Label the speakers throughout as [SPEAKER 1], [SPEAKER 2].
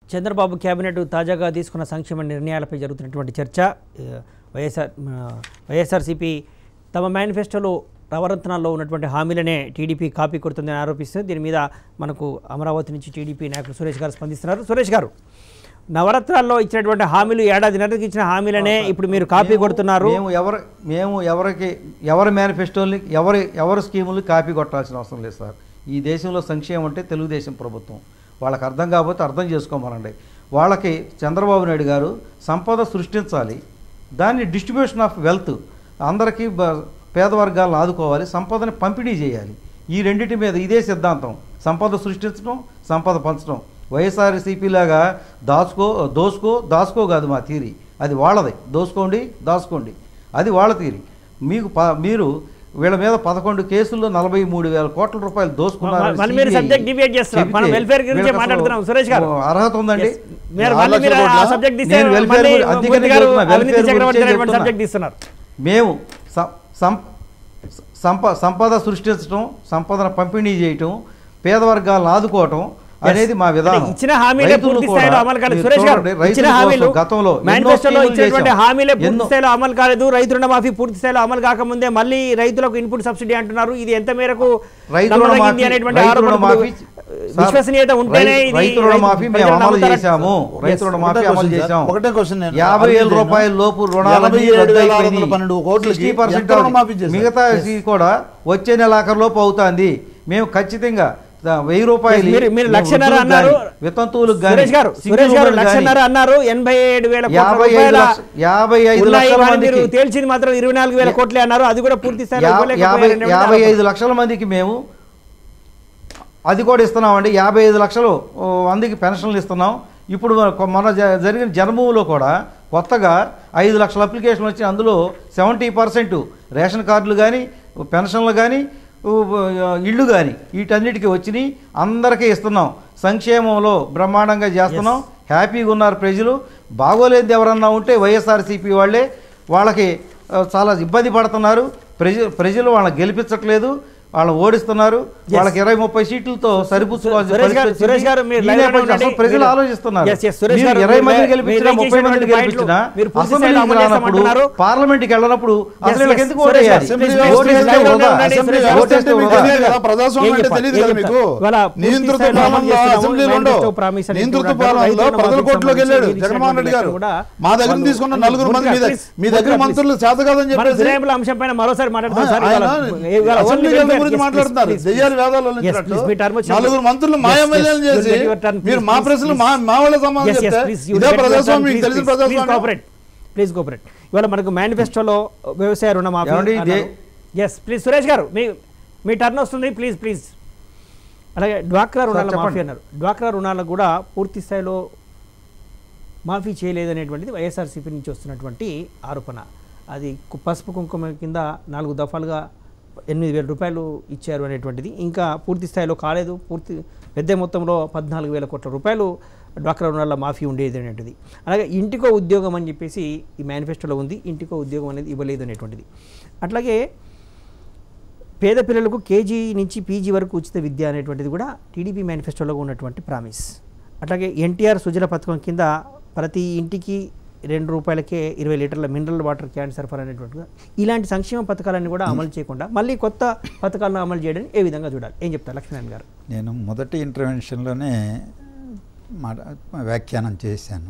[SPEAKER 1] Chandrababu cabinet తాజాగా తీసుకున్న సంక్షేమ నిర్ణయాలపై జరుగుతున్నటువంటి చర్చ ఏ, వైఎస్ఆర్ ఆ, వైఎస్ఆర్సీపీ తమ మేనిఫెస్టోలో నవరత్నాల్లో ఉన్నటువంటి హామీలనే టీడీపీ కాపీ కొడుతుందని ఆరోపిస్తుంది దీని మీద మనకు అమరావతి నుంచి టీడీపీ నాయకులు సురేష్ గారు స్పందిస్తున్నారు సురేష్ గారు నవరత్నాల్లో ఇచ్చినటువంటి హామీలు ఏడాదిన్నరకి ఇచ్చిన హామీలనే ఇప్పుడు మీరు కాపీ
[SPEAKER 2] మేము-
[SPEAKER 1] కొడుతున్నారు
[SPEAKER 2] మేము ఎవరు మేము ఎవరికి ఎవరి మేనిఫెస్టోని ఎవరి ఎవరి స్కీములు కాపీ కొట్టాల్సిన అవసరం లేదు సార్ ఈ దేశంలో సంక్షేమం అంటే తెలుగుదేశం ప్రభుత్వం వాళ్ళకి అర్థం కాకపోతే అర్థం చేసుకోమనండి వాళ్ళకి చంద్రబాబు నాయుడు గారు సంపద సృష్టించాలి దాన్ని డిస్ట్రిబ్యూషన్ ఆఫ్ వెల్త్ అందరికీ బ- పేద వర్గాలను ఆదుకోవాలి సంపదని పంపిణీ చేయాలి ఈ రెండింటి మీద ఇదే సిద్ధాంతం సంపద సృష్టించడం సంపద పంచడం వైఎస్ఆర్సీపీ లాగా దాచుకో దోసుకో దాచుకో కాదు మా తీరి అది వాళ్ళది దోసుకోండి దాచుకోండి అది వాళ్ళ తీరి మీకు ప మీరు వీళ్ళ మీద పదకొండు కేసుల్లో నలభై మూడు వేల కోట్ల రూపాయలు దోసుకున్నారు
[SPEAKER 1] మళ్ళీ మీరు subject deviate చేస్తున్నారు. మనం welfare గురించే మాట్లాడుతున్నాం, సురేష్ గారు.
[SPEAKER 2] అర్హత ఉందండి
[SPEAKER 1] Yes. మీరు మళ్ళీ మీరు ఆ సబ్జెక్ట్ తీస్తే
[SPEAKER 2] నేను welfare
[SPEAKER 1] మళ్ళీ
[SPEAKER 2] గురి- అందుకనే
[SPEAKER 1] మూర్తి గారు
[SPEAKER 2] చెప్తున్నా,
[SPEAKER 1] అవినీతి
[SPEAKER 2] welfare
[SPEAKER 1] చక్రవర్తి
[SPEAKER 2] గురించే
[SPEAKER 1] అనేటువంటి
[SPEAKER 2] చెప్తున్నా.
[SPEAKER 1] సబ్జెక్ట్ తీస్తున్నారు
[SPEAKER 2] మేము సం- సం- సంప సంపద సృష్టించడం సంపదను పంపిణీ చేయటం పేద వర్గాలను ఆదుకోవటం అనేది మా విధానం
[SPEAKER 1] అంటే ఇచ్చిన హామీలే
[SPEAKER 2] రైతులు
[SPEAKER 1] పూర్తి
[SPEAKER 2] కూడా
[SPEAKER 1] స్థాయిలో అమలు కాలేదు
[SPEAKER 2] మీరు
[SPEAKER 1] సురేష్ గారు
[SPEAKER 2] చూడండి,
[SPEAKER 1] ఇచ్చిన
[SPEAKER 2] రైతుల
[SPEAKER 1] హామీలు
[SPEAKER 2] కోసం గతంలో ఎన్నో
[SPEAKER 1] మేనిఫెస్టోలో
[SPEAKER 2] స్కీములు
[SPEAKER 1] ఇచ్చినటువంటి
[SPEAKER 2] చేశాం.
[SPEAKER 1] హామీలే పూర్తి
[SPEAKER 2] ఎన్నో-
[SPEAKER 1] స్థాయిలో అమలు కాలేదు రైతు రుణమాఫీ పూర్తి స్థాయిలో అమలు కాకముందే మళ్ళీ రైతులకు ఇన్పుట్ సబ్సిడీ అంటున్నారు ఇది ఎంత మేరకు
[SPEAKER 2] రైతు
[SPEAKER 1] నమ్మదగింది
[SPEAKER 2] రుణమాఫీ
[SPEAKER 1] అనేటువంటి
[SPEAKER 2] రైతు
[SPEAKER 1] ఆరోపణలు
[SPEAKER 2] రుణమాఫీ సార్,
[SPEAKER 1] విశ్వసనీయత ఉంటేనే
[SPEAKER 2] రై-
[SPEAKER 1] ఇది
[SPEAKER 2] రైతు రుణమాఫీ మేము
[SPEAKER 1] ప్రజలు
[SPEAKER 2] అమలు
[SPEAKER 1] నమ్ముతారని-
[SPEAKER 2] చేశాము రైతు
[SPEAKER 1] Yes.
[SPEAKER 2] రుణమాఫీ
[SPEAKER 3] ఒకటే
[SPEAKER 2] అమలు
[SPEAKER 3] question సార్.
[SPEAKER 2] చేశాం
[SPEAKER 3] ఒకటే question నేను
[SPEAKER 2] యాభై వేల
[SPEAKER 3] అడిగేది
[SPEAKER 2] రూపాయల లోపు రుణాలన్నీ
[SPEAKER 3] ఎనభై ఏడు
[SPEAKER 2] రద్దు
[SPEAKER 3] వేల ఆరు వందల
[SPEAKER 2] అయిపోయినాయి.
[SPEAKER 3] పన్నెండు కోట్లకి
[SPEAKER 2] 60%
[SPEAKER 3] ఎంత రుణమాఫీ చేశారు?
[SPEAKER 2] మిగతా ఇది కూడా వచ్చే నెల ఆఖరు లోపు అవుతుంది మేము ఖచ్చితంగా ద- వెయ్యి రూపాయలు
[SPEAKER 1] మీరు మీరు
[SPEAKER 2] మేము
[SPEAKER 1] లక్షన్నర
[SPEAKER 2] వృద్ధులకు
[SPEAKER 1] అన్నారు
[SPEAKER 2] గాని, వితంతువులకు గాని,
[SPEAKER 1] సురేష్ గారు
[SPEAKER 2] సింగిల్
[SPEAKER 1] సురేష్ గారు
[SPEAKER 2] ఉమెన్
[SPEAKER 1] లక్షన్నర
[SPEAKER 2] గాని,
[SPEAKER 1] అన్నారు ఎనభై ఏడు వేల కోట్ల
[SPEAKER 2] యాభై ఐదు
[SPEAKER 1] రూపాయల
[SPEAKER 2] లక్ష- యాభై ఐదు
[SPEAKER 1] ఉన్నాయి,
[SPEAKER 2] లక్షల
[SPEAKER 1] కానీ మీరు
[SPEAKER 2] మందికి
[SPEAKER 1] తేల్చింది మాత్రం ఇరవై నాలుగు వేల కోట్లే అన్నారు అది కూడా పూర్తి స్థాయిలో
[SPEAKER 2] యా-
[SPEAKER 1] ఇవ్వలేకపోయారు
[SPEAKER 2] యాభై
[SPEAKER 1] అనేటువంటి
[SPEAKER 2] యాభై
[SPEAKER 1] ఆరోపణ.
[SPEAKER 2] ఐదు లక్షల మందికి మేము అది కూడా ఇస్తున్నామండి యాభై ఐదు లక్షలు ఓ, మందికి పెన్షన్లు ఇస్తున్నాం ఇప్పుడు మన- మన జ- జరిగిన జన్మభూమిలో కూడా కొత్తగా ఐదు లక్షల అప్లికేషన్లు వచ్చి అందులో సెవెంటీ పర్సెంట్ రేషన్ కార్డులు కానీ పెన్షన్లు కానీ ఇళ్ళు కానీ వీటన్నిటికీ వచ్చినాయి అందరికీ ఇస్తున్నాం సంక్షేమంలో బ్రహ్మాండంగా చేస్తున్నాం హ్యాపీగా ఉన్నారు ప్రజలు బాగోలేదు ఎవరన్నా ఉంటే వైఎస్ఆర్సీపీ వాళ్ళే వాళ్ళకి ఆ, చాలా ఇబ్బంది పడుతున్నారు ప్రజ ప్రజలు వాళ్ళని గెలిపించట్లేదు వాళ్ళని ఓడిస్తున్నారు వాళ్ళకి ఇరవై ముప్పై సీట్లతో సరిపుచ్చుకోవాల్సిన
[SPEAKER 1] సురేష్ గారు-
[SPEAKER 2] పరిస్థితి
[SPEAKER 1] సురేష్ గారు మీరు
[SPEAKER 2] ఈ
[SPEAKER 1] లైవ్లో
[SPEAKER 2] నేపథ్యంలో
[SPEAKER 1] ఉండండి.
[SPEAKER 2] అసలు ప్రజలు
[SPEAKER 1] మీరు-
[SPEAKER 2] ఆలోచిస్తున్నారు
[SPEAKER 1] Yes, yes, సురేష్
[SPEAKER 2] మీరు
[SPEAKER 1] గారు,
[SPEAKER 2] ఇరవై
[SPEAKER 1] మీరు
[SPEAKER 2] మందిని
[SPEAKER 1] మీరు
[SPEAKER 2] గెలిపించినా
[SPEAKER 1] రేజ్
[SPEAKER 2] ముప్పై మందిని
[SPEAKER 1] చేసినటువంటి
[SPEAKER 2] గెలిపించినా
[SPEAKER 1] మీరు పూర్తి స్థాయిలో
[SPEAKER 2] అసెంబ్లీకి
[SPEAKER 1] అమలు
[SPEAKER 2] రానప్పుడు
[SPEAKER 1] చేస్తామంటున్నారు.
[SPEAKER 2] పార్లమెంట్కి వెళ్ళినప్పుడు అసలు
[SPEAKER 1] yes,
[SPEAKER 2] వీళ్ళకి ఎందుకు
[SPEAKER 1] సురేష్ గారు,
[SPEAKER 2] ఓటేయాలి?
[SPEAKER 1] please,
[SPEAKER 3] అసెంబ్లీ
[SPEAKER 1] please,
[SPEAKER 2] ఓటేస్తే
[SPEAKER 1] లైవ్లో
[SPEAKER 2] వృధా.
[SPEAKER 1] ఉండండి,
[SPEAKER 3] అసెంబ్లీ
[SPEAKER 1] సురేష్ గారు.
[SPEAKER 3] వ్యవస్థ
[SPEAKER 2] ఓటేస్తే
[SPEAKER 3] అంటే మీకు
[SPEAKER 2] వృధా.
[SPEAKER 3] తెలియదు కదా, ప్రజాస్వామ్యం
[SPEAKER 1] ఏం
[SPEAKER 3] అంటే
[SPEAKER 1] చెప్పాలి?
[SPEAKER 3] తెలియదు
[SPEAKER 1] ఏం
[SPEAKER 3] కదా మీకు
[SPEAKER 1] చెప్పాలి? ఇవాళ పూర్తి
[SPEAKER 3] నియంతృత్వ
[SPEAKER 1] స్థాయిలో అమలు
[SPEAKER 3] పాలనలో
[SPEAKER 1] చేస్తున్నాము.
[SPEAKER 3] అసెంబ్లీలో ఉండవు
[SPEAKER 1] మేనిఫెస్టో ప్రామిస్ అని
[SPEAKER 3] నియంతృత్వ
[SPEAKER 1] చెప్పారు.
[SPEAKER 3] పాలనలో
[SPEAKER 1] రైతు
[SPEAKER 3] ప్రజల
[SPEAKER 1] రుణమాఫీకి
[SPEAKER 3] కోర్టులోకి వెళ్ళాడు
[SPEAKER 1] సంబంధించి
[SPEAKER 3] జగన్మోహన్ రెడ్డి గారు
[SPEAKER 1] కూడా
[SPEAKER 3] మా దగ్గర
[SPEAKER 1] వాళ్ళు-
[SPEAKER 3] తీసుకున్న
[SPEAKER 1] వాళ్ళు
[SPEAKER 3] నలుగురు మంది
[SPEAKER 1] పూర్తిగా
[SPEAKER 3] మీద
[SPEAKER 1] please,
[SPEAKER 3] మీ దగ్గర
[SPEAKER 1] పూర్తిగా
[SPEAKER 3] మంత్రులు చేత కాదని
[SPEAKER 1] మన
[SPEAKER 3] చెప్పేసి
[SPEAKER 1] ఫిరాయింపుల అంశం పైన మరోసారి మాట్లాడదాం సార్
[SPEAKER 3] ఆయన
[SPEAKER 1] ఇవాళ- ఇవాళ
[SPEAKER 3] అసెంబ్లీ
[SPEAKER 1] only
[SPEAKER 3] గెలవడం
[SPEAKER 1] welfare.
[SPEAKER 3] గురించి
[SPEAKER 1] Yes,
[SPEAKER 3] మాట్లాడుతున్నారు
[SPEAKER 1] please, please,
[SPEAKER 3] దెయ్యాలు వేదాలు
[SPEAKER 1] Yes,
[SPEAKER 3] వల్లించినట్టు
[SPEAKER 1] please, మీ term వచ్చినప్పుడు-
[SPEAKER 3] నలుగురు మంత్రులు
[SPEAKER 1] Yes,
[SPEAKER 3] మాయమల్యాలు
[SPEAKER 1] yes,
[SPEAKER 3] చేసి
[SPEAKER 1] you'll get your turn,
[SPEAKER 3] మీరు
[SPEAKER 1] please,
[SPEAKER 3] మా
[SPEAKER 1] please,
[SPEAKER 3] ప్రశ్నలు
[SPEAKER 1] please.
[SPEAKER 3] మా మా వాళ్ళ సమాధానం
[SPEAKER 1] Yes, yes,
[SPEAKER 3] చెప్తే
[SPEAKER 1] please, you'll
[SPEAKER 3] ఇదే
[SPEAKER 1] get your turn,
[SPEAKER 3] ప్రజాస్వామ్యం మీకు
[SPEAKER 1] please,
[SPEAKER 3] తెలిసిన
[SPEAKER 1] please, please
[SPEAKER 3] ప్రజాస్వామ్యం
[SPEAKER 1] cooperate. ప్లీజ్ కోఆపరేట్ ఇవాళ మనకు మేనిఫెస్టోలో వ్యవసాయ రుణమాఫీ
[SPEAKER 2] ఏమండి, ఇదే-
[SPEAKER 1] ఎస్ ప్లీజ్ సురేష్ గారు మీ మీ టర్న్ వస్తుంది ప్లీజ్ ప్లీజ్ అలాగే డ్వాక్రా రుణాల
[SPEAKER 2] చెప్పండి.
[SPEAKER 1] మాఫీ అన్నారు డ్వాక్రా రుణాలకు కూడా పూర్తి స్థాయిలో మాఫీ చేయలేదనేటువంటిది వైఎస్ఆర్సీపీ నుంచి వస్తున్నటువంటి ఆరోపణ అది కు- పసుపు కుంకుమ కింద నాలుగు దఫాలుగా ఎనిమిది వేల రూపాయలు ఇచ్చారు అనేటువంటిది ఇంకా పూర్తి స్థాయిలో కాలేదు పూర్తి పెద్ద మొత్తంలో పద్నాలుగు వేల కోట్ల రూపాయలు డ్వాక్రా రుణాల మాఫీ ఉండేది అనేటువంటిది అలాగే ఇంటికో ఉద్యోగం అని చెప్పేసి ఈ మేనిఫెస్టోలో ఉంది ఇంటికో ఉద్యోగం అనేది ఇవ్వలేదు అనేటువంటిది అట్లాగే పేద పిల్లలకు కేజీ నుంచి పీజీ వరకు ఉచిత విద్య అనేటువంటిది కూడా టీడీపీ మేనిఫెస్టోలో ఉన్నటువంటి ప్రామిస్ అట్లాగే ఎన్టీఆర్ సుజల పథకం కింద ప్రతి ఇంటికి రెండు రూపాయలకే ఇరవై లీటర్ల మినరల్ వాటర్ క్యాన్ సరఫరా అనేటువంటిగా ఇలాంటి సంక్షేమ పథకాలన్నీ కూడా అమలు చేయకుండా మళ్ళీ కొత్త పథకాలను అమలు చేయడం ఏ విధంగా చూడాలి ఏం చెప్తారు లక్ష్మీనారాయణ గారు
[SPEAKER 4] నేను మొదటి ఇంటర్వెన్షన్లోనే మాట వ్యాఖ్యానం చేశాను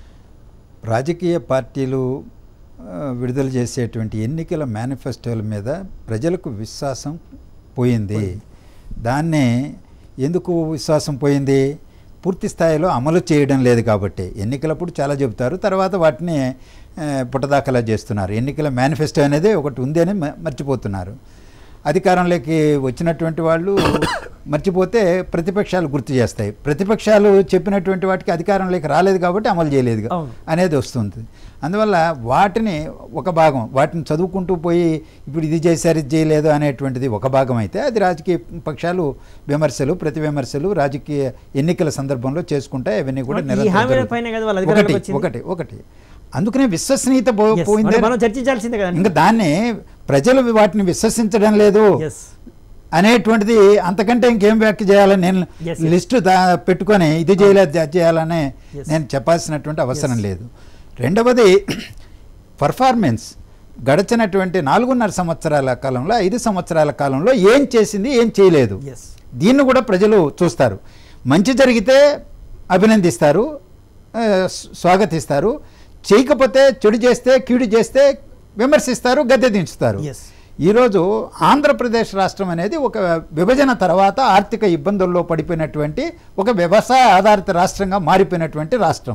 [SPEAKER 4] రాజకీయ పార్టీలు ఆ, విడుదల చేసేటువంటి ఎన్నికల మేనిఫెస్టోల మీద ప్రజలకు విశ్వాసం పోయింది దాన్నే ఎందుకు విశ్వాసం పోయింది పూర్తి స్థాయిలో అమలు చేయడం లేదు కాబట్టి ఎన్నికలప్పుడు చాలా చెబుతారు తర్వాత వాటిని ఆ, పుట్టదాఖలా చేస్తున్నారు ఎన్నికల మేనిఫెస్టో అనేది ఒకటి ఉంది అని మ- మర్చిపోతున్నారు అధికారంలోకి వచ్చినటువంటి వాళ్ళు మర్చిపోతే ప్రతిపక్షాలు గుర్తు చేస్తాయి ప్రతిపక్షాలు చెప్పినటువంటి వాటికి అధికారంలోకి రాలేదు కాబట్టి అమలు చేయలేదు
[SPEAKER 1] అవును.
[SPEAKER 4] అనేది వస్తుంది అందువల్ల వాటిని ఒక భాగం వాటిని చదువుకుంటూ పోయి ఇప్పుడు ఇది చేశారు ఇది చేయలేదు అనేటువంటిది ఒక భాగం అయితే అది రాజకీయ పక్షాలు విమర్శలు ప్రతి విమర్శలు రాజకీయ ఎన్నికల సందర్భంలో చేసుకుంటాయి అవన్నీ కూడా
[SPEAKER 1] ఈ
[SPEAKER 4] నిరంతరం
[SPEAKER 1] హామీల
[SPEAKER 4] జరుగుతాయి.
[SPEAKER 1] పైనే కదా వాళ్ళ అధికారంలోకి
[SPEAKER 4] ఒకటి
[SPEAKER 1] వచ్చింది.
[SPEAKER 4] ఒకటి ఒకటి అందుకనే విశ్వసనీయత పో-
[SPEAKER 1] Yes,
[SPEAKER 4] పోయింది
[SPEAKER 1] మనం- మనం చర్చించాల్సిందే కదండి
[SPEAKER 4] ఇంకా దాన్ని ప్రజలు వాటిని విశ్వసించడం లేదు
[SPEAKER 1] ఎస్
[SPEAKER 4] అనేటువంటిది అంతకంటే ఇంకేం వ్యాఖ్య చేయాలని నేను
[SPEAKER 1] Yes, yes.
[SPEAKER 4] లిస్టు దా- పెట్టుకొని ఇది చేయలేదు అది చేయాలని
[SPEAKER 1] Yes.
[SPEAKER 4] నేను చెప్పాల్సినటువంటి అవసరం
[SPEAKER 1] Yes.
[SPEAKER 4] లేదు రెండవది పర్ఫార్మెన్స్ గడిచినటువంటి నాలుగున్నర సంవత్సరాల కాలంలో ఐదు సంవత్సరాల కాలంలో ఏం చేసింది ఏం చేయలేదు
[SPEAKER 1] ఎస్
[SPEAKER 4] దీన్ని కూడా ప్రజలు చూస్తారు మంచి జరిగితే అభినందిస్తారు ఆ, స్వ- స్వాగతిస్తారు చేయకపోతే చెడు చేస్తే కీడు చేస్తే విమర్శిస్తారు గద్దె దించుతారు
[SPEAKER 1] ఎస్
[SPEAKER 4] ఈరోజు ఆంధ్రప్రదేశ్ రాష్ట్రం అనేది ఒక విభజన తర్వాత ఆర్థిక ఇబ్బందుల్లో పడిపోయినటువంటి ఒక వ్యవసాయ ఆధారిత రాష్ట్రంగా మారిపోయినటువంటి రాష్ట్రం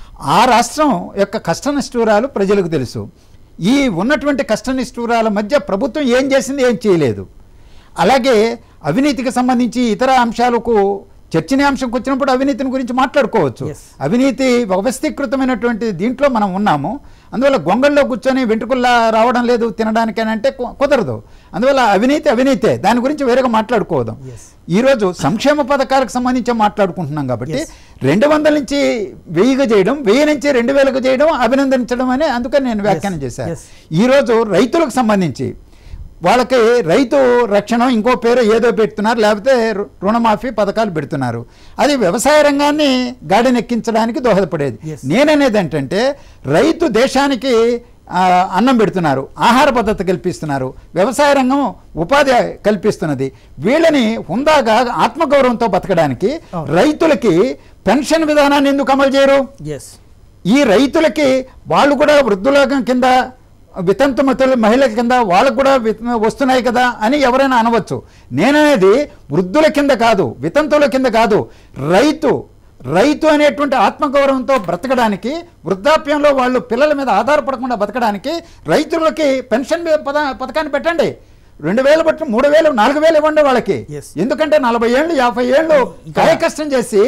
[SPEAKER 4] ఆ రాష్ట్రం యొక్క కష్టనిష్ఠూరాలు ప్రజలకు తెలుసు ఈ ఉన్నటువంటి కష్టనిష్ఠూరాల మధ్య ప్రభుత్వం ఏం చేసింది ఏం చేయలేదు అలాగే అవినీతికి సంబంధించి ఇతర అంశాలకు చర్చనీయాంశంకి వచ్చినప్పుడు అవినీతిని గురించి మాట్లాడుకోవచ్చు
[SPEAKER 1] Yes.
[SPEAKER 4] అవినీతి వ్యవస్థీకృతమైనటువంటి దీంట్లో మనం ఉన్నాము అందువల్ల గొంగళ్ళలో కూర్చొని వెంట్రుకల్లా రావడం లేదు తినడానికి అని అంటే కు- కుదరదు అందువల్ల అవినీతి అవినీతే దాని గురించి వేరేగా మాట్లాడుకోవదాం
[SPEAKER 1] Yes.
[SPEAKER 4] ఈరోజు సంక్షేమ పథకాలకు సంబంధించి మాట్లాడుకుంటున్నాం కాబట్టి
[SPEAKER 1] Yes.
[SPEAKER 4] రెండు వందల నుంచి వెయ్యిగా చేయడం వెయ్యి నుంచి రెండు వేలకు చేయడం అభినందించడం అని అందుకని నేను వ్యాఖ్యానం చేశాను
[SPEAKER 1] Yes.
[SPEAKER 4] ఈరోజు రైతులకు సంబంధించి వాళ్ళకి రైతు రక్షణ ఇంకో పేరు ఏదో పెడుతున్నారు లేకపోతే రు- రుణమాఫీ పథకాలు పెడుతున్నారు అది వ్యవసాయ రంగాన్ని గాడినెక్కించడానికి దోహదపడేది
[SPEAKER 1] Yes.
[SPEAKER 4] నేననేది ఏంటంటే రైతు దేశానికి ఆ, అన్నం పెడుతున్నారు ఆహార పద్ధతి కల్పిస్తున్నారు వ్యవసాయ రంగం ఉపాధి కల్పిస్తున్నది వీళ్ళని హుందాగా ఆత్మగౌరవంతో బతకడానికి
[SPEAKER 1] అవును.
[SPEAKER 4] రైతులకి పెన్షన్ విధానాన్ని ఎందుకు అమలు చేయరు
[SPEAKER 1] ఎస్
[SPEAKER 4] ఈ రైతులకి వాళ్ళు కూడా వృద్ధుల కింద వితంతుమతుల మహిళల కింద వాళ్ళకు కూడా విత- వస్తున్నాయి కదా అని ఎవరైనా అనవచ్చు నేననేది వృద్ధుల కింద కాదు వితంతువుల కింద కాదు రైతు రైతు అనేటువంటి ఆత్మగౌరవంతో బ్రతకడానికి వృద్ధాప్యంలో వాళ్ళు పిల్లల మీద ఆధారపడకుండా బతకడానికి రైతులకి పెన్షన్ మీద పద పథకాన్ని పెట్టండి రెండు వేలు బట్టి మూడు వేలు నాలుగు వేలు ఇవ్వండి వాళ్ళకి
[SPEAKER 1] Yes.
[SPEAKER 4] ఎందుకంటే నలభై ఏళ్ళు యాభై ఏళ్ళు
[SPEAKER 1] ఇంకా-
[SPEAKER 4] కాయ కష్టం చేసి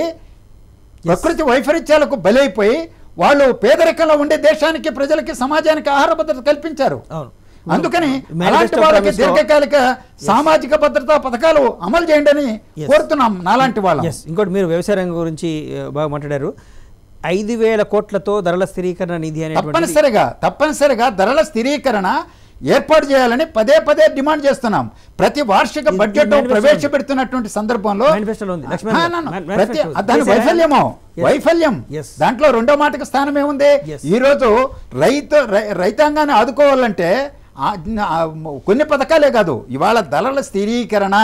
[SPEAKER 4] ప్రకృతి వైపరీత్యాలకు బలైపోయి వాళ్ళు పేదరికంలో ఉండే దేశానికి ప్రజలకి సమాజానికి ఆహార భద్రత కల్పించారు
[SPEAKER 1] అవును
[SPEAKER 4] అందుకని
[SPEAKER 1] Manifesto
[SPEAKER 4] అలాంటి వాళ్ళకి
[SPEAKER 1] promise లో-
[SPEAKER 4] దీర్ఘకాలిక సామాజిక భద్రతా పథకాలు అమలు చేయండి అని
[SPEAKER 1] Yes.
[SPEAKER 4] కోరుతున్నాం నాలాంటి వాళ్ళం
[SPEAKER 1] ఎస్ ఇంకోటి మీరు వ్యవసాయ రంగం గురించి ఆ, బాగా మాట్లాడారు ఐదు వేల కోట్లతో ధరల స్థిరీకరణ నిధి అనేటువంటి
[SPEAKER 4] తప్పనిసరిగా తప్పనిసరిగా ధరల స్థిరీకరణ ఏర్పాటు చేయాలని పదే పదే డిమాండ్ చేస్తున్నాం ప్రతి వార్షిక
[SPEAKER 1] ఇది-
[SPEAKER 4] బడ్జెట్
[SPEAKER 1] ఇది manifesto
[SPEAKER 4] ప్రవేశపెడుతున్నటువంటి సందర్భంలో
[SPEAKER 1] Manifesto ఉంది. లక్ష్మణ్
[SPEAKER 4] ఆ,
[SPEAKER 1] గారు,
[SPEAKER 4] నా, నా,
[SPEAKER 1] man-
[SPEAKER 4] ప్రతి
[SPEAKER 1] manifesto.
[SPEAKER 4] దాని
[SPEAKER 1] చేశారా?
[SPEAKER 4] వైఫల్యము
[SPEAKER 1] Yes.
[SPEAKER 4] వైఫల్యం
[SPEAKER 1] Yes.
[SPEAKER 4] దాంట్లో రెండో మాటకు స్థానం ఏముంది
[SPEAKER 1] Yes.
[SPEAKER 4] ఈ రోజు రైతు రై- రైతాంగాన్ని ఆదుకోవాలంటే ఆ- ఆ, కొన్ని పథకాలే కాదు ఇవాళ ధరల స్థిరీకరణ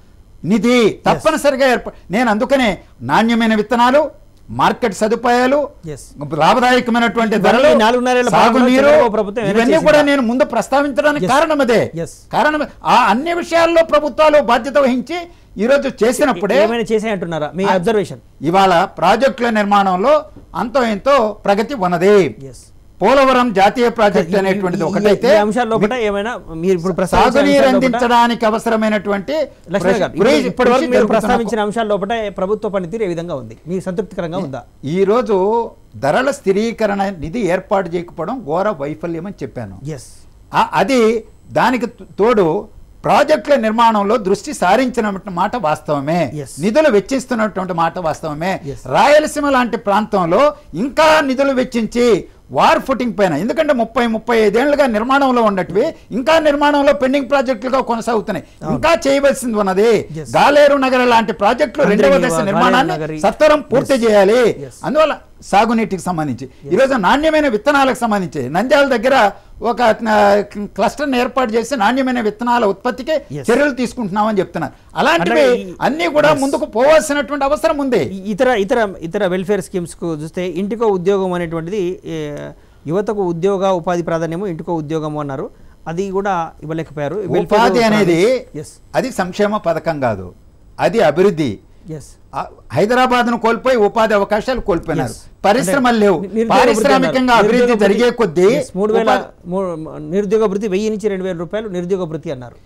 [SPEAKER 4] నిధి తప్పనిసరిగా ఏర్ప నేను అందుకనే నాణ్యమైన విత్తనాలు మార్కెట్ సదుపాయాలు
[SPEAKER 1] Yes.
[SPEAKER 4] లాభదాయకమైనటువంటి
[SPEAKER 1] ఇవన్నీ
[SPEAKER 4] ధరలు
[SPEAKER 1] నాలుగున్నరేళ్ల పాలనలో
[SPEAKER 4] సాగునీరు
[SPEAKER 1] చంద్రబాబు ప్రభుత్వం ఏమైనా
[SPEAKER 4] ఇవన్నీ
[SPEAKER 1] చేసిందా?
[SPEAKER 4] కూడా నేను ముందు ప్రస్తావించడానికి
[SPEAKER 1] Yes.
[SPEAKER 4] కారణం అదే
[SPEAKER 1] Yes.
[SPEAKER 4] కారణం ఆ అన్ని విషయాల్లో ప్రభుత్వాలు బాధ్యత వహించి ఈరోజు చేసినప్పుడే
[SPEAKER 1] ఏమైనా చేసే అంటున్నారా మీ
[SPEAKER 4] ఆ-
[SPEAKER 1] అబ్జర్వేషన్
[SPEAKER 4] ఇవాళ ప్రాజెక్టుల నిర్మాణంలో అంతో ఎంతో ప్రగతి ఉన్నది
[SPEAKER 1] ఎస్
[SPEAKER 4] పోలవరం జాతీయ ప్రాజెక్టు అనేటువంటిది ఒకటైతే
[SPEAKER 1] ఈ అంశాల్లో ఒకట ఏమైనా మీరు ఇప్పుడు ప్రస్తావించిన
[SPEAKER 4] సాగునీరు
[SPEAKER 1] అంశాల్లో ఒకట-
[SPEAKER 4] అందించడానికి అవసరమైనటువంటి
[SPEAKER 1] లక్ష్మణ్ గారు,
[SPEAKER 4] కృషి-
[SPEAKER 1] ఇప్పుడు- ఇప్పటి వరకు
[SPEAKER 4] కృషి
[SPEAKER 1] మీరు
[SPEAKER 4] జరుగుతున్న-
[SPEAKER 1] ప్రస్తావించిన అంశాల్లో ఒకటే ప్రభుత్వ పనితీరు ఏ విధంగా ఉంది మీ సంతృప్తికరంగా ఉందా
[SPEAKER 4] ఈరోజు ధరల స్థిరీకరణ నిధి ఏర్పాటు చేయకపోవడం ఘోర వైఫల్యం అని చెప్పాను
[SPEAKER 1] ఎస్
[SPEAKER 4] ఆ- అది దానికి తో- తోడు ప్రాజెక్టుల నిర్మాణంలో దృష్టి సారించిన మాట వాస్తవమే
[SPEAKER 1] Yes.
[SPEAKER 4] నిధులు వెచ్చిస్తున్నటువంటి మాట వాస్తవమే
[SPEAKER 1] Yes.
[SPEAKER 4] రాయలసీమ లాంటి ప్రాంతంలో ఇంకా నిధులు వెచ్చించి వార్ ఫుటింగ్ పైన ఎందుకంటే ముప్పై ముప్పై ఐదేళ్లుగా నిర్మాణంలో ఉన్నటివి ఇంకా నిర్మాణంలో పెండింగ్ ప్రాజెక్టులుగా కొనసాగుతున్నాయి ఇంకా చేయవలసింది ఉన్నది
[SPEAKER 1] Yes.
[SPEAKER 4] గాలేరు నగర లాంటి ప్రాజెక్టులు రెండవ
[SPEAKER 1] అందరినీ
[SPEAKER 4] దశ
[SPEAKER 1] గాలేరు
[SPEAKER 4] నిర్మాణాన్ని
[SPEAKER 1] నగరి.
[SPEAKER 4] సత్వరం పూర్తి
[SPEAKER 1] Yes.
[SPEAKER 4] చేయాలి
[SPEAKER 1] Yes.
[SPEAKER 4] అందువల్ల సాగునీటికి సంబంధించి ఈరోజు నాణ్యమైన విత్తనాలకు సంబంధించి నంద్యాల దగ్గర ఒక ఆ, క్లస్టర్ని ఏర్పాటు చేసి నాణ్యమైన విత్తనాల ఉత్పత్తికి
[SPEAKER 1] Yes.
[SPEAKER 4] చర్యలు తీసుకుంటున్నామని చెప్తున్నారు అలాంటివి
[SPEAKER 1] అంటే ఈ-
[SPEAKER 4] అన్నీ కూడా
[SPEAKER 1] Yes.
[SPEAKER 4] ముందుకు పోవాల్సినటువంటి అవసరం ఉంది
[SPEAKER 1] ఈ ఇతర ఇతర ఇతర వెల్ఫేర్ స్కీమ్స్కు చూస్తే ఇంటికో ఉద్యోగం అనేటువంటిది ఏ, యువతకు ఉద్యోగ ఉపాధి ప్రాధాన్యము ఇంటికో ఉద్యోగము అన్నారు అది కూడా ఇవ్వలేకపోయారు
[SPEAKER 4] ఉపాధి అనేది
[SPEAKER 1] ఎస్
[SPEAKER 4] అది సంక్షేమ పథకం కాదు అది అభివృద్ధి
[SPEAKER 1] ఎస్
[SPEAKER 4] హైదరాబాద్ ను కోల్పోయి ఉపాధి అవకాశాలు కోల్పోయినారు
[SPEAKER 1] Yes.
[SPEAKER 4] పరిశ్రమలు లేవు
[SPEAKER 1] అంటే నిరుద్యోగ వృద్ధి
[SPEAKER 4] పారిశ్రామికంగా
[SPEAKER 1] అన్నారు.
[SPEAKER 4] అభివృద్ధి
[SPEAKER 1] నిరుద్యోగ
[SPEAKER 4] జరిగే
[SPEAKER 1] వృద్ధి-
[SPEAKER 4] కొద్దీ
[SPEAKER 1] Yes, మూడు వేల
[SPEAKER 4] ఉపాధి-
[SPEAKER 1] మూ- నిరుద్యోగ వృత్తి వెయ్యి నుంచి రెండు వేల రూపాయలు నిరుద్యోగ వృత్తి అన్నారు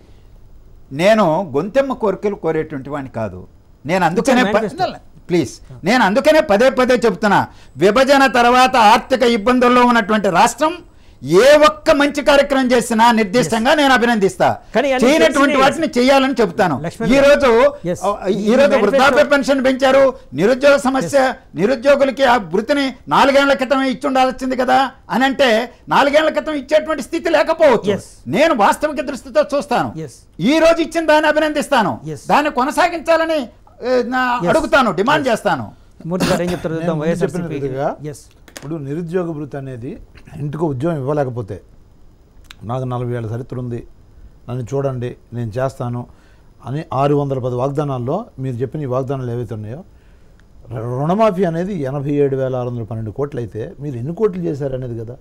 [SPEAKER 4] నేను గొంతెమ్మ కోరికలు కోరేటువంటి వాడిని కాదు నేను అందుకనే
[SPEAKER 1] It's a manifesto.
[SPEAKER 4] ప్లీజ్ నేను అందుకనే పదే పదే చెప్తున్నా విభజన తర్వాత ఆర్థిక ఇబ్బందుల్లో ఉన్నటువంటి రాష్ట్రం ఏ ఒక్క మంచి కార్యక్రమం చేసినా నిర్దిష్టంగా నేను అభినందిస్తా
[SPEAKER 1] కానీ అన్ని
[SPEAKER 4] చేయనటువంటి
[SPEAKER 1] తెలిసినే
[SPEAKER 4] వాటిని చేయాలని చెప్తాను
[SPEAKER 1] లక్ష్మణ్
[SPEAKER 4] ఈ
[SPEAKER 1] గారు.
[SPEAKER 4] రోజు
[SPEAKER 1] Yes.
[SPEAKER 4] ఈ రోజు
[SPEAKER 1] ఈ
[SPEAKER 4] వృద్ధాప్య
[SPEAKER 1] manifesto-
[SPEAKER 4] పెన్షన్ పెంచారు నిరుద్యోగ సమస్య నిరుద్యోగులకి ఆ వృత్తిని నాలుగేళ్ల క్రితం ఇచ్చి ఉండాల్సింది కదా అని అంటే నాలుగేళ్ల క్రితం ఇచ్చేటువంటి స్థితి లేకపోవచ్చు
[SPEAKER 1] Yes.
[SPEAKER 4] నేను వాస్తవిక దృష్టితో చూస్తాను
[SPEAKER 1] Yes.
[SPEAKER 4] ఈ రోజు ఇచ్చిన దాన్ని అభినందిస్తాను
[SPEAKER 1] Yes.
[SPEAKER 4] దాన్ని కొనసాగించాలని ఏ, నా
[SPEAKER 1] Yes.
[SPEAKER 4] అడుగుతాను డిమాండ్ చేస్తాను
[SPEAKER 1] మూర్తి గారు ఏం చెప్తారు
[SPEAKER 3] నేను
[SPEAKER 1] చూద్దాం
[SPEAKER 3] ముందు చెప్పిన
[SPEAKER 1] వైఎస్ఆర్సీపీ
[SPEAKER 3] విధంగా
[SPEAKER 1] ఎస్
[SPEAKER 3] ఇప్పుడు నిరుద్యోగ భృతి అనేది ఇంటికి ఉద్యోగం ఇవ్వలేకపోతే నాకు నలభై ఏళ్ళ చరిత్ర ఉంది నన్ను చూడండి నేను చేస్తాను అని ఆరు వందల పది వాగ్దానాల్లో మీరు చెప్పిన ఈ వాగ్దానాలు ఏవైతే ఉన్నాయో రు- రుణమాఫీ అనేది ఎనభై ఏడు వేల ఆరు వందల పన్నెండు కోట్లు అయితే మీరు ఎన్ని కోట్లు చేశారనేది కదా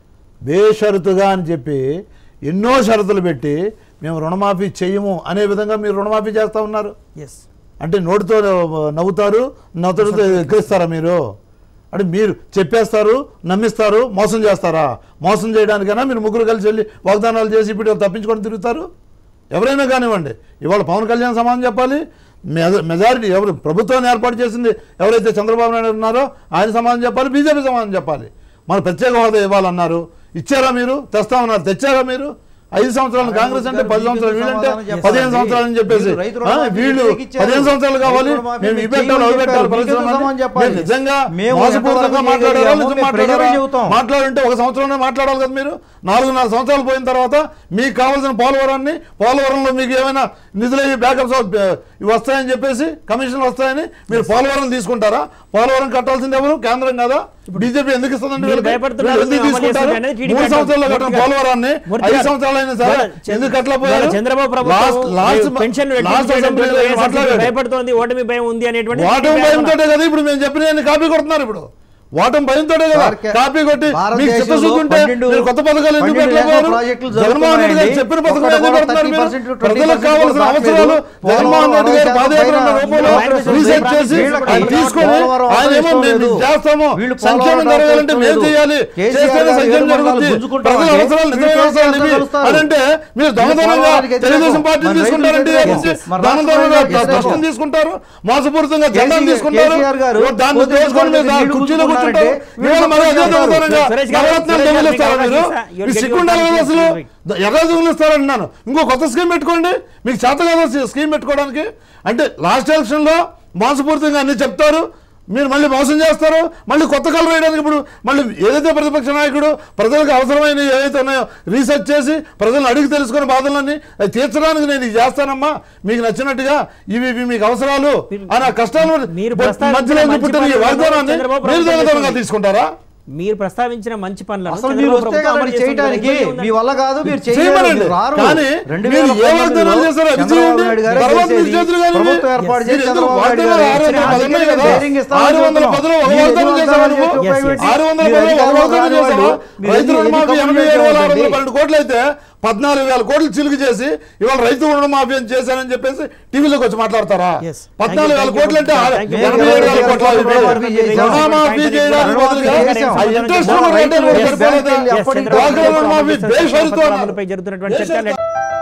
[SPEAKER 3] బేషరతుగా అని చెప్పి ఎన్నో షరతులు పెట్టి మేము రుణమాఫీ చెయ్యము అనే విధంగా మీరు రుణమాఫీ చేస్తూ ఉన్నారు
[SPEAKER 1] ఎస్
[SPEAKER 3] అంటే నోటితో నవ్వుతారు నవ్వుతారు ఎక్కిస్తారా మీరు అంటే మీరు చెప్పేస్తారు నమ్మిస్తారు మోసం చేస్తారా మోసం చేయడానికైనా మీరు ముగ్గురు కలిసి వెళ్ళి వాగ్దానాలు చేసి ఇప్పుడు తప్పించుకొని తిరుగుతారు ఎవరైనా కానివ్వండి ఇవాళ పవన్ కళ్యాణ్ సమాధానం చెప్పాలి మెజ- మెజారిటీ ఎవరు ప్రభుత్వాన్ని ఏర్పాటు చేసింది ఎవరైతే చంద్రబాబు నాయుడు ఉన్నారో ఆయన సమాధానం చెప్పాలి బీజేపీ సమాధానం చెప్పాలి మన ప్రత్యేక హోదా ఇవ్వాలన్నారు ఇచ్చారా మీరు తెస్తామన్నారు తెచ్చారా మీరు ఐదు సంవత్సరాలు కాంగ్రెస్ అంటే పది సంవత్సరాలు వీళ్ళంటే పదిహేను సంవత్సరాలు అని చెప్పేసి
[SPEAKER 2] వీళ్ళు రైతు
[SPEAKER 3] ఆ,
[SPEAKER 2] రుణమాఫీ
[SPEAKER 3] వీళ్ళు
[SPEAKER 2] ఎందుకు ఇచ్చారు?
[SPEAKER 3] పదిహేను సంవత్సరాలు కావాలి
[SPEAKER 2] రైతు రుణమాఫీ
[SPEAKER 3] మేము
[SPEAKER 2] మేము
[SPEAKER 3] ఇవి పెట్టాలి
[SPEAKER 2] చేయమని
[SPEAKER 3] అవి పెట్టాలి
[SPEAKER 2] చెప్పారు.
[SPEAKER 3] పరిశ్రమ
[SPEAKER 2] మీకేం సమాధానం
[SPEAKER 3] అని.
[SPEAKER 2] చెప్పాలి?
[SPEAKER 3] మీరు నిజంగా
[SPEAKER 2] మేము
[SPEAKER 3] మోసపూరితంగా
[SPEAKER 2] ఎంతవరకు
[SPEAKER 3] మాట్లాడారా
[SPEAKER 2] చేయగలిగామో
[SPEAKER 3] నిజం
[SPEAKER 2] మేము
[SPEAKER 3] మాట్లాడారా
[SPEAKER 2] ప్రజలకు చెబుతాం.
[SPEAKER 3] మాట్లాడంటే ఒక సంవత్సరంలో మాట్లాడాలి కదా మీరు నాలుగున్నర సంవత్సరాలు పోయిన తర్వాత మీకు కావాల్సిన పోలవరాన్ని పోలవరంలో మీకు ఏమైనా నిధులు ఇవి బ్యాకప్స్ ఇవి వస్తాయని చెప్పేసి కమిషన్లు వస్తాయని మీరు పోలవరం తీసుకుంటారా పోలవరం కట్టాల్సింది ఎవరు కేంద్రం కదా బీజేపీ ఎందుకు ఇస్తుందండి
[SPEAKER 1] మీరు
[SPEAKER 3] వీళ్ళకి?
[SPEAKER 1] భయపడుతున్నారు,
[SPEAKER 3] వీళ్ళు ఎందుకు
[SPEAKER 1] అమలు
[SPEAKER 3] తీసుకుంటారు
[SPEAKER 1] చేస్తుంది అనేది టీడీపీ
[SPEAKER 3] మూడు సంవత్సరాల్లో కట్టిన
[SPEAKER 1] మూర్తి గారు.
[SPEAKER 3] పోలవరాన్ని
[SPEAKER 1] మూర్తి
[SPEAKER 3] ఐదు
[SPEAKER 1] గారు.
[SPEAKER 3] సంవత్సరాలు అయినా సరే
[SPEAKER 1] ఇవాళ చంద్ర-
[SPEAKER 3] ఎందుకు అట్లా
[SPEAKER 1] ఇవాళ
[SPEAKER 3] పోయారు
[SPEAKER 1] చంద్రబాబు ప్రభుత్వం
[SPEAKER 3] లాస్ట్ లాస్ట్
[SPEAKER 1] పెన్షన్
[SPEAKER 3] లాస్ట్ అసెంబ్లీలో ఏం మాట్లాడాడు?
[SPEAKER 1] భయపడుతోంది ఓటమి భయం ఉంది అనేటువంటి
[SPEAKER 3] వాటం భయంతో కదా ఇప్పుడు మేము చెప్పిన కాపీ కొడుతున్నారు ఇప్పుడు వాటం భయంతో కదా
[SPEAKER 2] సార్, కే-
[SPEAKER 3] కాపీ కొట్టి మీకు
[SPEAKER 2] భారతదేశంలో
[SPEAKER 3] చిత్తశుద్ధి ఉంటే
[SPEAKER 2] పన్నెండు-
[SPEAKER 3] మీరు కొత్త పథకాలు ఎందుకు
[SPEAKER 2] పన్నెండు
[SPEAKER 3] పెట్టలేకపోయారు
[SPEAKER 2] లక్షల ప్రాజెక్టులు
[SPEAKER 3] జగన్మోహన్ రెడ్డి గారు
[SPEAKER 2] జరుగుతున్నాయండి.
[SPEAKER 3] చెప్పిన పథకాలు
[SPEAKER 2] ఒక్కటి
[SPEAKER 3] ఎందుకు
[SPEAKER 2] కూడా
[SPEAKER 3] పెడుతున్నారు మీరు
[SPEAKER 2] 30%,
[SPEAKER 3] ప్రజలకు
[SPEAKER 2] 20%
[SPEAKER 3] కావాల్సిన
[SPEAKER 2] కూడా
[SPEAKER 3] అవసరాలు
[SPEAKER 2] రావట్లేదు.
[SPEAKER 3] జగన్మోహన్ రెడ్డి గారు
[SPEAKER 2] పోలవరం
[SPEAKER 3] పాదయాత్ర
[SPEAKER 2] పైన
[SPEAKER 3] రూపంలో
[SPEAKER 2] వీళ్ళు
[SPEAKER 3] రీసెర్చ్ చేసి
[SPEAKER 2] వీళ్ళకి
[SPEAKER 3] అది తీసుకొని
[SPEAKER 2] పోలవరం
[SPEAKER 3] ఆయన ఏమో
[SPEAKER 2] అవసరం
[SPEAKER 3] మేము
[SPEAKER 2] లేదు.
[SPEAKER 3] చేస్తాము
[SPEAKER 2] వీళ్ళు
[SPEAKER 3] సంక్షేమం
[SPEAKER 2] పోలవరం
[SPEAKER 3] జరగాలంటే మేము
[SPEAKER 2] అవసరం
[SPEAKER 3] చేయాలి
[SPEAKER 2] లేదు. కేసీఆర్
[SPEAKER 3] చేస్తేనే
[SPEAKER 2] గారు
[SPEAKER 3] సంక్షేమం
[SPEAKER 2] ఏడు మండలాలు
[SPEAKER 3] జరుగుతుంది
[SPEAKER 2] గుంజుకుంటాం
[SPEAKER 3] ప్రజల
[SPEAKER 2] అంటే
[SPEAKER 3] అవసరాలు
[SPEAKER 2] వీళ్ళు
[SPEAKER 3] నిజమైన అవసరాలు
[SPEAKER 2] కేసీఆర్
[SPEAKER 3] ఇవి
[SPEAKER 2] తెలుస్తారు.
[SPEAKER 3] అదంటే మీరు దొంగతనంగా
[SPEAKER 2] పోలవరానికి వ్యతిరేకం.
[SPEAKER 3] తెలుగుదేశం పార్టీని
[SPEAKER 2] మన
[SPEAKER 3] తీసుకుంటారంటే
[SPEAKER 2] రైతులకు
[SPEAKER 3] గురించి
[SPEAKER 2] వ్యతిరేకం. మన
[SPEAKER 3] దొంగతనంగా
[SPEAKER 2] రాష్ట్రానికి వ్యతిరేకం.
[SPEAKER 3] రాష్ట్రం తీసుకుంటారు మోసపూరితంగా జెండాలు
[SPEAKER 2] కేసీఆర్
[SPEAKER 3] తీసుకుంటారు
[SPEAKER 2] కేసీఆర్ గారు
[SPEAKER 3] ఇవాళ దాన్ని
[SPEAKER 2] పొద్దున్న
[SPEAKER 3] దోచుకొని మీరు
[SPEAKER 2] నీళ్లు
[SPEAKER 3] కుర్చీలో కూర్చుంటారు
[SPEAKER 2] గుంజుకున్నారంటే
[SPEAKER 3] ఇవాళ మరి అదే
[SPEAKER 2] వీళ్ళు
[SPEAKER 3] దొంగతనంగా
[SPEAKER 1] సురేష్ గారు,
[SPEAKER 3] నవరత్నాలు
[SPEAKER 1] సురేష్ గారు,
[SPEAKER 3] దొంగిలిస్తారా
[SPEAKER 1] మీకు
[SPEAKER 3] మీరు
[SPEAKER 1] అవకాశం ఇస్తా.
[SPEAKER 3] మీ
[SPEAKER 1] You're
[SPEAKER 3] సిగ్గుండాలి
[SPEAKER 1] getting
[SPEAKER 3] కదా అసలు
[SPEAKER 1] your
[SPEAKER 3] ఎర్ర దొంగిలిస్తారంటున్నాను ఇంకో కొత్త స్కీమ్ పెట్టుకోండి మీకు చేత కదా స్కీమ్ పెట్టుకోవడానికి అంటే లాస్ట్ ఎలక్షన్లో మోసపూరితంగా అన్ని చెప్తారు మీరు మళ్ళీ మోసం చేస్తారు మళ్ళీ కొత్త కలర్ వేయడానికి ఇప్పుడు మళ్ళీ ఏదైతే ప్రతిపక్ష నాయకుడు ప్రజలకు అవసరమైన ఏవైతే ఉన్నాయో రీసెర్చ్ చేసి ప్రజలను అడిగి తెలుసుకుని బాధలన్నీ అది తీర్చడానికి నేను ఇది చేస్తానమ్మా మీకు నచ్చినట్టుగా ఇవి ఇవి మీకు అవసరాలు అని ఆ కష్టాలు
[SPEAKER 1] మీరు ప్రస్తావించిన
[SPEAKER 3] మధ్యలో
[SPEAKER 1] మంచి
[SPEAKER 3] పుట్టిన ఈ
[SPEAKER 1] పనులను
[SPEAKER 3] వాగ్దానాన్ని
[SPEAKER 1] చంద్రబాబు
[SPEAKER 3] మీరు
[SPEAKER 1] ప్రభుత్వం
[SPEAKER 3] దొంగతనంగా
[SPEAKER 1] చేస్తుంది.
[SPEAKER 3] తీసుకుంటారా
[SPEAKER 1] మీరు ప్రస్తావించిన మంచి పనులను
[SPEAKER 2] అసలు
[SPEAKER 1] చంద్రబాబు
[SPEAKER 2] మీరు వస్తే
[SPEAKER 1] ప్రభుత్వం
[SPEAKER 2] కదండి
[SPEAKER 1] అమలు చేస్తుంది.
[SPEAKER 2] చేయడానికి
[SPEAKER 1] ఇబ్బంది ఉందా?
[SPEAKER 2] మీ వల్ల కాదు మీరు
[SPEAKER 3] చేయమనండి.
[SPEAKER 2] చేయలేరు రారు
[SPEAKER 3] కానీ
[SPEAKER 2] రెండు
[SPEAKER 3] మీరు
[SPEAKER 2] వేల
[SPEAKER 3] ఏ వాగ్దానాలు
[SPEAKER 2] పంతొమ్మిదిలో
[SPEAKER 3] చేశారో అది
[SPEAKER 2] చంద్రబాబు
[SPEAKER 3] చేయండి.
[SPEAKER 2] నాయుడు గారే
[SPEAKER 3] తర్వాత
[SPEAKER 2] చేసేది.
[SPEAKER 3] మీరు చేతులు కలిపి
[SPEAKER 2] ప్రభుత్వం ఏర్పాటు
[SPEAKER 3] మీరు
[SPEAKER 2] చేసి
[SPEAKER 3] ఎందుకు
[SPEAKER 2] చంద్రబాబు నాయుడు
[SPEAKER 3] వాగ్దానాలు
[SPEAKER 2] గారు
[SPEAKER 3] ఆరు వందల
[SPEAKER 2] చేసిన
[SPEAKER 3] పది ఉన్నాయి కదా?
[SPEAKER 2] డైరింగ్ ఇస్తామని
[SPEAKER 3] ఆరు వందల
[SPEAKER 2] చెప్తున్నాం.
[SPEAKER 3] పదిలో ఒక
[SPEAKER 2] మీరు
[SPEAKER 3] వాగ్దానం
[SPEAKER 2] ఎన్ని
[SPEAKER 3] చేశారు
[SPEAKER 2] వాగ్దానాలు
[SPEAKER 3] నువ్వు?
[SPEAKER 2] చేసి ఉపయోగించి
[SPEAKER 3] ఆరు వందల
[SPEAKER 2] మీరు
[SPEAKER 3] పదిలో ఒక
[SPEAKER 2] అధికారంలో
[SPEAKER 3] వాగ్దానం
[SPEAKER 2] రాని
[SPEAKER 3] చేశావా?
[SPEAKER 2] వాళ్ళు మీరు
[SPEAKER 3] రైతు
[SPEAKER 2] ఎన్ని
[SPEAKER 3] రుణమాఫీ
[SPEAKER 2] కబుర్లు
[SPEAKER 3] ఎనభై ఏడు వేల ఆరు వందల
[SPEAKER 2] చెప్పండి.
[SPEAKER 3] పన్నెండు కోట్లు అయితే పద్నాలుగు వేల కోట్లు చిలుకు చేసి ఇవాళ రైతు రుణమాఫీ అని చేశానని చెప్పేసి టీవీలోకి వచ్చి మాట్లాడతారా
[SPEAKER 1] Yes.
[SPEAKER 3] పద్నాలుగు వేల
[SPEAKER 1] Thank you,
[SPEAKER 3] కోట్లు అంటే
[SPEAKER 1] thank you.
[SPEAKER 3] ఆ-
[SPEAKER 1] Thank you.
[SPEAKER 3] ఎనభై ఏడు వేల కోట్ల
[SPEAKER 2] రుణమాఫీ చేశాం.
[SPEAKER 3] రుణమాఫీ చేయడానికి బదులుగా ఆ ఇంట్రెస్ట్
[SPEAKER 2] రైతులు
[SPEAKER 3] రేట్
[SPEAKER 2] చేశాం.
[SPEAKER 3] సరిపోలేదా?
[SPEAKER 2] Yes,
[SPEAKER 1] Yes,
[SPEAKER 2] ఎప్పటికీ
[SPEAKER 1] చంద్రబాబు
[SPEAKER 3] డ్వాక్రా రుణమాఫీ
[SPEAKER 1] ప్రభుత్వం
[SPEAKER 3] బేషరతు అన్నారు.
[SPEAKER 1] అమలుపై జరుగుతున్నటువంటి చర్చ